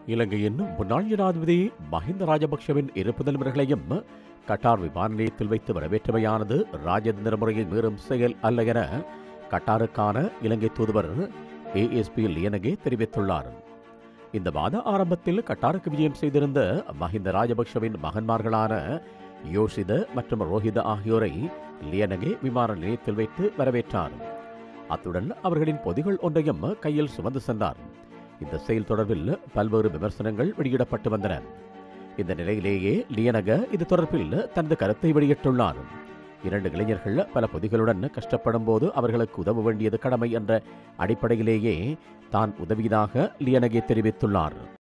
இலங்கையின் முன்னாள் ஜனாதிபதி மஹிந்த ராஜபக்ஷவின் இருப்பு தலைவர்களையும் கட்டார் விமான நிலையத்தில் வைத்து வரவேற்றமையானது ராஜதந்திர முறையை மீறும் செயல் அல்ல என கட்டாருக்கான இலங்கை தூதுவர் ஏஎஸ்பி லியனகே தெரிவித்துள்ளார் இந்த மாத ஆரம்பத்தில் கட்டாருக்கு விஜயம் செய்திருந்த மஹிந்த ராஜபக்ஷவின் மகன்மார்களான யோஷித மற்றும் ரோஹித ஆகியோரை லியனகே விமான நிலையத்தில் வைத்து வரவேற்றார் அத்துடன் அவர்களின் பொதிகள் ஒன்றையும் கையில் சுமந்து சென்றார் இந்த செயல் தொடர்பில் பல்வேறு விமர்சனங்கள் வெளியிடப்பட்டு வந்தன இந்த நிலையிலேயே லியனக இது தொடர்பில் தனது கருத்தை வெளியிட்டுள்ளார் இரண்டு இளைஞர்கள் பல பொதிகளுடன் கஷ்டப்படும் போது அவர்களுக்கு உதவ வேண்டியது கடமை என்ற அடிப்படையிலேயே தான் உதவியதாக லியனகே தெரிவித்துள்ளார்